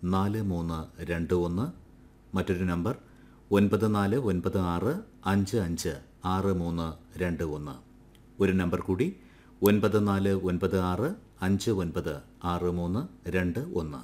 നാല് മൂന്ന് രണ്ട് ഒന്ന് മറ്റൊരു നമ്പർ ഒൻപത് നാല് ഒൻപത് ആറ് അഞ്ച് അഞ്ച് ആറ് മൂന്ന് രണ്ട് ഒന്ന് ഒരു നമ്പർ കൂടി ഒൻപത് നാല് ഒൻപത് ആറ് അഞ്ച് ഒൻപത് ആറ് മൂന്ന് രണ്ട് ഒന്ന്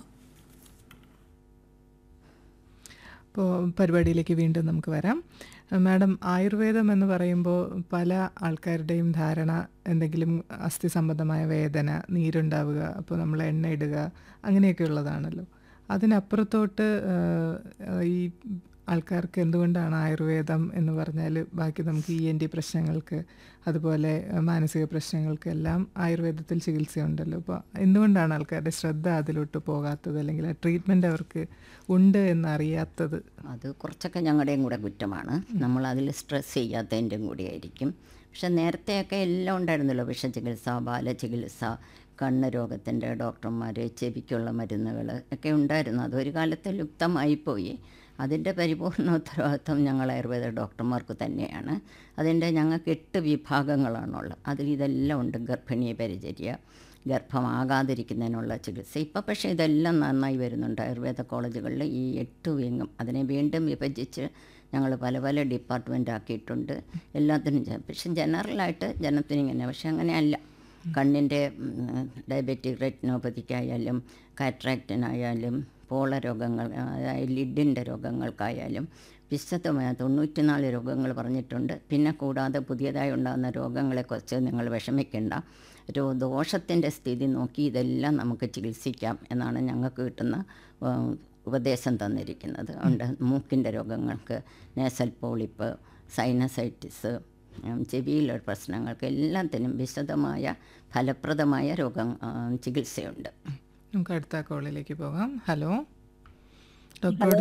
അപ്പോൾ പരിപാടിയിലേക്ക് വീണ്ടും നമുക്ക് വരാം മാഡം ആയുർവേദം എന്ന് പറയുമ്പോൾ പല ആൾക്കാരുടെയും ധാരണ എന്തെങ്കിലും അസ്ഥി സംബന്ധമായ വേദന നീരുണ്ടാവുക അപ്പോൾ നമ്മൾ എണ്ണ ഇടുക അങ്ങനെയൊക്കെ ഉള്ളതാണല്ലോ അതിനപ്പുറത്തോട്ട് ആ, ഈ ആൾക്കാർക്ക് എന്തുകൊണ്ടാണ് ആയുർവേദം എന്ന് പറഞ്ഞാൽ ബാക്കി നമുക്ക് ഇ എൻ ഡി പ്രശ്നങ്ങൾക്ക് അതുപോലെ ആ, മാനസിക പ്രശ്നങ്ങൾക്ക് എല്ലാം ആയുർവേദത്തിൽ ചികിത്സയുണ്ടല്ലോ അപ്പോൾ എന്തുകൊണ്ടാണ് ആൾക്കാരുടെ ശ്രദ്ധ അതിലോട്ട് പോകാത്തത് അല്ലെങ്കിൽ ആ ട്രീറ്റ്മെൻറ്റ് അവർക്ക് ഉണ്ട് എന്നറിയാത്തത് അത് കുറച്ചൊക്കെ ഞങ്ങളുടെയും കൂടെ കുറ്റമാണ് നമ്മൾ അതിൽ സ്ട്രെസ് ചെയ്യാത്തതിൻ്റെയും കൂടിയായിരിക്കും പക്ഷെ നേരത്തെയൊക്കെ എല്ലാം ഉണ്ടായിരുന്നല്ലോ വിഷചികിത്സ ബാലചികിത്സ കണ്ണ് രോഗത്തിൻ്റെ ഡോക്ടർമാർ ചെവിക്കുള്ള മരുന്നുകൾ ഒക്കെ ഉണ്ടായിരുന്നു അതൊരു കാലത്ത് ലുപ്തമായിപ്പോയി അതിൻ്റെ പരിപൂർണ ഉത്തരവാദിത്വം ഞങ്ങൾ ആയുർവേദ ഡോക്ടർമാർക്ക് തന്നെയാണ് അതിൻ്റെ ഞങ്ങൾക്ക് എട്ട് വിഭാഗങ്ങളാണുള്ളത് അതിൽ ഇതെല്ലാം ഉണ്ട് ഗർഭിണി പരിചര്യ ഗർഭമാകാതിരിക്കുന്നതിനുള്ള ചികിത്സ ഇപ്പം പക്ഷേ ഇതെല്ലാം നന്നായി വരുന്നുണ്ട് ആയുർവേദ കോളേജുകളിൽ ഈ എട്ട് വിങ്ങും അതിനെ വീണ്ടും വിഭജിച്ച് ഞങ്ങൾ പല പല ഡിപ്പാർട്ട്മെൻ്റ് ആക്കിയിട്ടുണ്ട് എല്ലാത്തിനും ചെ- പക്ഷെ ജനറലായിട്ട് ജനത്തിന് ഇങ്ങനെ പക്ഷെ അങ്ങനെയല്ല കണ്ണിൻ്റെ ഡയബറ്റിക് റെറ്റിനോപ്പതിക്കായാലും കാറ്ററാക്റ്റിനായാലും പോള രോഗങ്ങൾ അതായത് ലിഡിൻ്റെ രോഗങ്ങൾക്കായാലും വിശദമായ തൊണ്ണൂറ്റിനാല് രോഗങ്ങൾ പറഞ്ഞിട്ടുണ്ട് പിന്നെ കൂടാതെ പുതിയതായി ഉണ്ടാകുന്ന രോഗങ്ങളെക്കുറിച്ച് നിങ്ങൾ വിഷമിക്കേണ്ട ഒരു ദോഷത്തിൻ്റെ സ്ഥിതി നോക്കി ഇതെല്ലാം നമുക്ക് ചികിത്സിക്കാം എന്നാണ് ഞങ്ങൾക്ക് കിട്ടുന്ന ആ, ഉപദേശം തന്നിരിക്കുന്നത് ഉണ്ട് മൂക്കിൻ്റെ രോഗങ്ങൾക്ക് നേസൽ പോളിപ്പ് സൈനസൈറ്റിസ് ഉം, ചെവിയിലുള്ള പ്രശ്നങ്ങൾക്ക് എല്ലാത്തിനും വിശദമായ ഫലപ്രദമായ രോഗം ആ, ചികിത്സയുണ്ട് നമുക്ക് അടുത്ത കോളിലേക്ക് പോകാം ഹലോ ഡോക്ടറോട്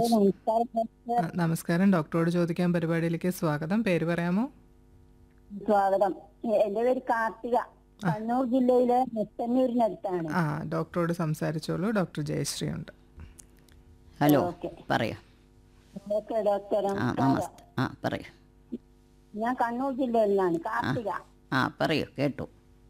ആ, നമസ്കാരം ഡോക്ടറോട് ചോദിക്കാൻ പരിപാടിയിലേക്ക് സ്വാഗതം പേര് പറയാമോ സ്വാഗതം എന്റെ പേര് കാർത്തിക കണ്ണൂർ ജില്ലയിലെ നെത്തന്നൂരിനടുത്താണ് ആ ഡോക്ടറോട് സംസാരിച്ചോളൂ ഡോക്ടർ ജയശ്രീ ഉണ്ട് ഹലോ ഓക്കെ. പറയൂ ഡോക്ടർ ഡോക്ടർ ആ നമസ്തേ ആ പറയൂ ഞാൻ കണ്ണൂർ ജില്ലയിലാണ് കാർത്തിക ആ പറയൂ കേട്ടു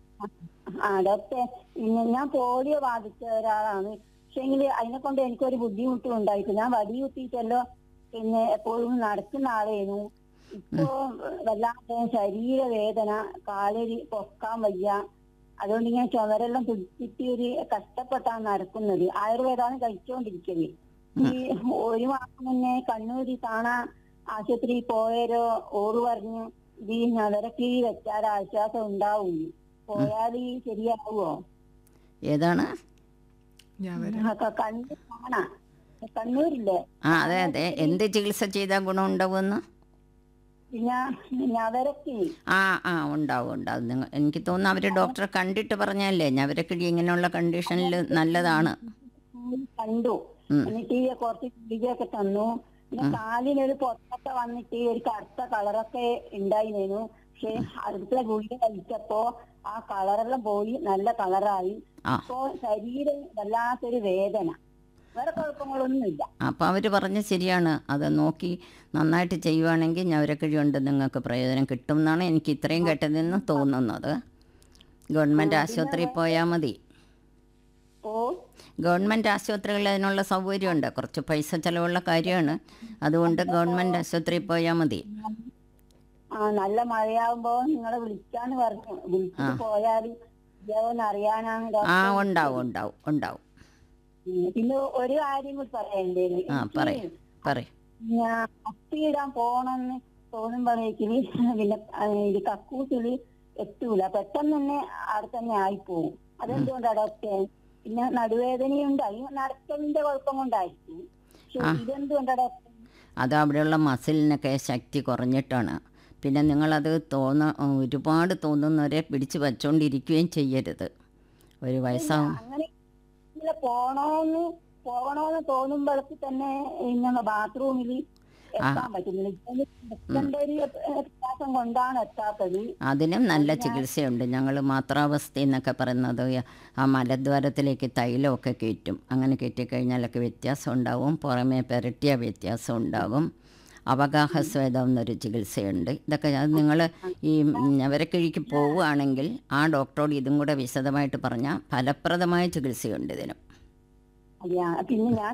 ആ ഡോക്ടർ ഇന്ന് ഞാൻ പോളിയോ ബാധിച്ച ഒരാളാണ് പക്ഷെങ്കിൽ അതിനെ കൊണ്ട് എനിക്കൊരു ബുദ്ധിമുട്ടും ഉണ്ടായിട്ട് ഞാൻ വടി കുത്തിയിട്ടല്ലോ പിന്നെ എപ്പോഴും നടക്കുന്ന ആളായിരുന്നു ഇപ്പോ വല്ലാത്ത ശരീരവേദന കാലൊരു പൊക്കാൻ വയ്യ അതുകൊണ്ട് ഞാൻ ചുമരെല്ലാം പിടിച്ചിട്ട് ഒരു കഷ്ടപ്പെട്ടാണ് നടക്കുന്നത് ആയുർവേദമാണ് കഴിച്ചുകൊണ്ടിരിക്കുന്നത് ഈ ഒരു മാസം മുന്നേ കണ്ണൂര് കാണാൻ ആശുപത്രിയിൽ പോയാലോ ഓറ് പറഞ്ഞു ഇത് ഈ ഞവരക്കീഴി വെച്ചാൽ ആശ്വാസം ഉണ്ടാവും പോയാൽ ശരിയാവുമോ ഏതാണ് ഞാൻ വരാം ആ, ക- കണ്ണൂർ കാണാം കണ്ണൂരില്ലേ ആ അതെ അതെ എന്ത് ചികിത്സ ചെയ്താൽ ഗുണമുണ്ടാവുമെന്ന് പിന്നെ ഞവരക്കീഴി ആ ആ ഉണ്ടാവും ഉണ്ടാവും നിങ്ങൾ എനിക്ക് തോന്നുന്നു അവർ ഡോക്ടറെ കണ്ടിട്ട് പറഞ്ഞല്ലേ ഞവരക്കിഴി ഇങ്ങനെയുള്ള കണ്ടീഷനിൽ നല്ലതാണ് കണ്ടു ഉം. എന്നിട്ട് ഈ കുറച്ച് ഗുളികയൊക്കെ തന്നു പിന്നെ കാലിനൊരു പൊത്തൊക്കെ വന്നിട്ട് ഒരു കറുത്ത കളറൊക്കെ ഉണ്ടായിരുന്നു പക്ഷെ അടുത്ത ഗുളിക കഴിച്ചപ്പോ ആ കളറെല്ലാം പോയി നല്ല കളറായി ആ. ഇപ്പോ ശരീരം വല്ലാത്തൊരു വേദന വേറെ കുഴപ്പങ്ങളൊന്നുമില്ല അപ്പോൾ അവർ പറഞ്ഞ ശരിയാണ് അത് നോക്കി നന്നായിട്ട് ചെയ്യുവാണെങ്കിൽ ഞവരക്കിഴി കൊണ്ട് നിങ്ങൾക്ക് പ്രയോജനം കിട്ടും എന്നാണ് എനിക്ക് ഇത്രയും കേട്ടതിൽ നിന്ന് തോന്നുന്നത് ഗവൺമെൻറ് ആശുപത്രിയിൽ പോയാൽ മതി ഓ ഗവൺമെൻറ് ആശുപത്രികളിൽ അതിനുള്ള സൗകര്യമുണ്ട് കുറച്ച് പൈസ ചിലവുള്ള കാര്യമാണ് അതുകൊണ്ട് ഗവൺമെൻറ് ആശുപത്രിയിൽ പോയാൽ മതി ആ നല്ല മഴയാവുമ്പോ നിങ്ങളെ വിളിക്കാന്ന് പറഞ്ഞു വിളിച്ചിട്ട് പോയാൽ ഇതാവോന്ന് അറിയാനാണ് ആ ഡോക്ടർ ഉണ്ടാവും ഉണ്ടാവും ഉണ്ടാവും ഉം. പിന്നെ ഒരു കാര്യം കൂടി പറയണ്ടേന് ആ പറയും പറയും ഞാൻ അപ്പിയിടാൻ പോണെന്ന് തോന്നുമ്പോഴേക്കിന് പിന്നെ ആ, ഇത് കക്കൂസില് എത്തൂല പെട്ടെന്ന് തന്നെ അവിടെ തന്നെ ആയിപ്പോവും അതെന്തുകൊണ്ടാ ഡോക്ടർ പിന്നെ നടുവേദനയുണ്ട് അത് നടക്കലിന്റെ കുഴപ്പം കൊണ്ടായിരിക്കും പക്ഷെ ഇതെന്തുകൊണ്ടാ ഡോക്ടർ അത് അവിടെയുള്ള മസിലിനൊക്കെ ശക്തി കുറഞ്ഞിട്ടാണ് പിന്നെ നിങ്ങളത് തോന്ന ഒരുപാട് തോന്നുന്നവരെ പിടിച്ച് വച്ചുകൊണ്ടിരിക്കുകയും ചെയ്യരുത് ഒരു വയസ്സാവും അങ്ങനെ ഇങ്ങനെ പോണോന്ന് പോകണോന്ന് തോന്നുമ്പോഴേക്ക് തന്നെ ഇങ്ങനെ ബാത്റൂമിൽ എത്താൻ പറ്റുന്നില്ല ഇപ്പൊ എത്തേണ്ട ഒരു പ്രയാസം കൊണ്ടാണ് എത്താത്തത് അതിനും നല്ല ചികിത്സയുണ്ട് ഞങ്ങൾ മാത്രാവസ്ഥ എന്നൊക്കെ പറയുന്നത് ആ മലദ്വാരത്തിലേക്ക് തൈലമൊക്കെ കയറ്റും അങ്ങനെ കയറ്റിക്കഴിഞ്ഞാലൊക്കെ വ്യത്യാസം ഉണ്ടാവും പുറമേ പെരട്ടിയ വ്യത്യാസം ഉണ്ടാകും അവഗാഹസ്വേദം എന്നൊരു ചികിത്സയുണ്ട് ഇതൊക്കെ അത് നിങ്ങൾ ഈ ഞവരക്കിഴിക്ക് പോവുകയാണെങ്കിൽ ആ ഡോക്ടറോട് ഇതും കൂടെ വിശദമായിട്ട് പറഞ്ഞാൽ ഫലപ്രദമായ ചികിത്സയുണ്ട് ഇതിനും അതെയാ പിന്നെ ഞാൻ